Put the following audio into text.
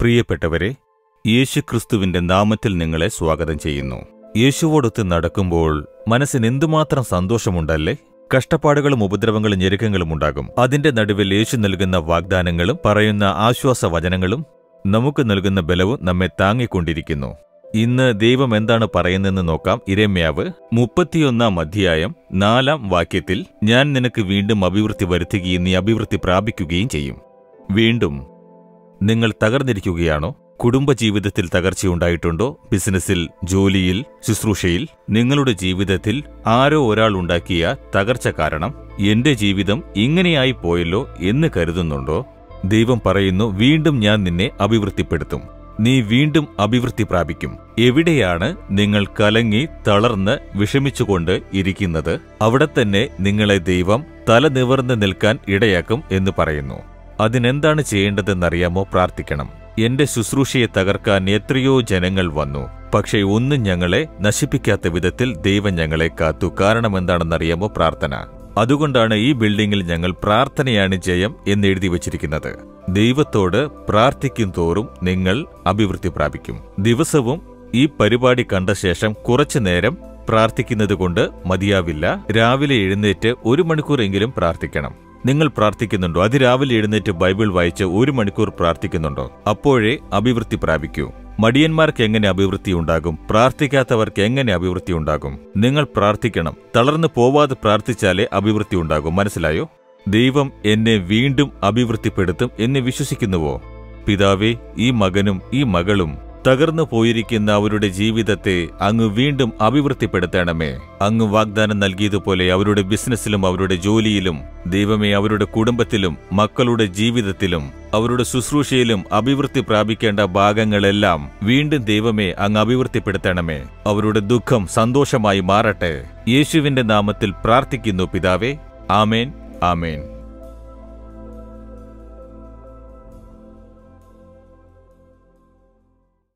പ്രിയപ്പെട്ടവരെ യേശുക്രിസ്തുവിന്റെ നാമത്തിൽ നിങ്ങളെ സ്വാഗതം ചെയ്യുന്നു യേശുവോടൊത്ത് നടക്കുമ്പോൾ മനസ്സിന് എന്തുമാത്രം സന്തോഷമുണ്ടല്ലേ കഷ്ടപ്പാടുകളും ഉപദ്രവങ്ങളും ഞെരുക്കങ്ങളും ഉണ്ടാകും അതിന്റെ നടുവിൽ യേശു നൽകുന്ന വാഗ്ദാനങ്ങളും പറയുന്ന ആശ്വാസവചനങ്ങളും നമുക്ക് നൽകുന്ന ബലവും നമ്മെ താങ്ങിക്കൊണ്ടിരിക്കുന്നു ഇന്ന് ദൈവം എന്താണ് പറയുന്നതെന്ന് നോക്കാം ഇരമ്യാവ് മുപ്പത്തിയൊന്നാം അധ്യായം നാലാം വാക്യത്തിൽ ഞാൻ നിനക്ക് വീണ്ടും അഭിവൃദ്ധി വരുത്തുകയും നീ അഭിവൃദ്ധി പ്രാപിക്കുകയും ചെയ്യും വീണ്ടും നിങ്ങൾ തകർന്നിരിക്കുകയാണോ കുടുംബജീവിതത്തിൽ തകർച്ചയുണ്ടായിട്ടുണ്ടോ ബിസിനസ്സിൽ ജോലിയിൽ ശുശ്രൂഷയിൽ നിങ്ങളുടെ ജീവിതത്തിൽ ആരോ ഒരാൾ ഉണ്ടാക്കിയ തകർച്ച കാരണം എന്റെ ജീവിതം ഇങ്ങനെയായി പോയല്ലോ എന്ന് കരുതുന്നുണ്ടോ ദൈവം പറയുന്നു വീണ്ടും ഞാൻ നിന്നെ അഭിവൃദ്ധിപ്പെടുത്തും നീ വീണ്ടും അഭിവൃദ്ധി പ്രാപിക്കും എവിടെയാണ് നിങ്ങൾ കലങ്ങി തളർന്ന് വിഷമിച്ചുകൊണ്ട് ഇരിക്കുന്നത് അവിടെ തന്നെ നിങ്ങളെ ദൈവം തല നിവർന്ന് നിൽക്കാൻ ഇടയാക്കും എന്ന് പറയുന്നു അതിനെന്താണ് ചെയ്യേണ്ടതെന്നറിയാമോ പ്രാർത്ഥിക്കണം എന്റെ ശുശ്രൂഷയെ തകർക്കാൻ എത്രയോ ജനങ്ങൾ വന്നു പക്ഷേ ഒന്നും ഞങ്ങളെ നശിപ്പിക്കാത്ത വിധത്തിൽ ദൈവം ഞങ്ങളെ കാത്തു കാരണം എന്താണെന്നറിയാമോ പ്രാർത്ഥന അതുകൊണ്ടാണ് ഈ ബിൽഡിംഗിൽ ഞങ്ങൾ പ്രാർത്ഥനയാണ് ജയം എന്ന് എഴുതി വച്ചിരിക്കുന്നത് ദൈവത്തോട് പ്രാർത്ഥിക്കും തോറും നിങ്ങൾ അഭിവൃദ്ധി പ്രാപിക്കും ദിവസവും ഈ പരിപാടി കണ്ട ശേഷം കുറച്ചു നേരം പ്രാർത്ഥിക്കുന്നത് കൊണ്ട് മതിയാവില്ല രാവിലെ എഴുന്നേറ്റ് ഒരു മണിക്കൂറെങ്കിലും പ്രാർത്ഥിക്കണം നിങ്ങൾ പ്രാർത്ഥിക്കുന്നുണ്ടോ അതിരാവിലെ എഴുന്നേറ്റ് ബൈബിൾ വായിച്ച് ഒരു മണിക്കൂർ പ്രാർത്ഥിക്കുന്നുണ്ടോ അപ്പോഴേ അഭിവൃദ്ധി പ്രാപിക്കൂ മടിയന്മാർക്ക് എങ്ങനെ അഭിവൃദ്ധി ഉണ്ടാകും പ്രാർത്ഥിക്കാത്തവർക്ക് എങ്ങനെ അഭിവൃദ്ധി ഉണ്ടാകും നിങ്ങൾ പ്രാർത്ഥിക്കണം തളർന്നു പോവാതെ പ്രാർത്ഥിച്ചാലേ അഭിവൃദ്ധി ഉണ്ടാകും മനസ്സിലായോ ദൈവം എന്നെ വീണ്ടും അഭിവൃദ്ധിപ്പെടുത്തും എന്ന് വിശ്വസിക്കുന്നുവോ പിതാവേ ഈ മകനും ഈ മകളും തകർന്നു പോയിരിക്കുന്ന അവരുടെ ജീവിതത്തെ അങ്ങ് വീണ്ടും അഭിവൃദ്ധിപ്പെടുത്തണമേ അങ്ങ് വാഗ്ദാനം നൽകിയതുപോലെ അവരുടെ ബിസിനസ്സിലും അവരുടെ ജോലിയിലും ദൈവമേ അവരുടെ കുടുംബത്തിലും മക്കളുടെ ജീവിതത്തിലും അവരുടെ ശുശ്രൂഷയിലും അഭിവൃദ്ധി പ്രാപിക്കേണ്ട ഭാഗങ്ങളെല്ലാം വീണ്ടും ദൈവമേ അങ്ങ് അഭിവൃദ്ധിപ്പെടുത്തണമേ അവരുടെ ദുഃഖം സന്തോഷമായി മാറട്ടെ യേശുവിന്റെ നാമത്തിൽ പ്രാർത്ഥിക്കുന്നു പിതാവേ ആമേൻ ആമേൻ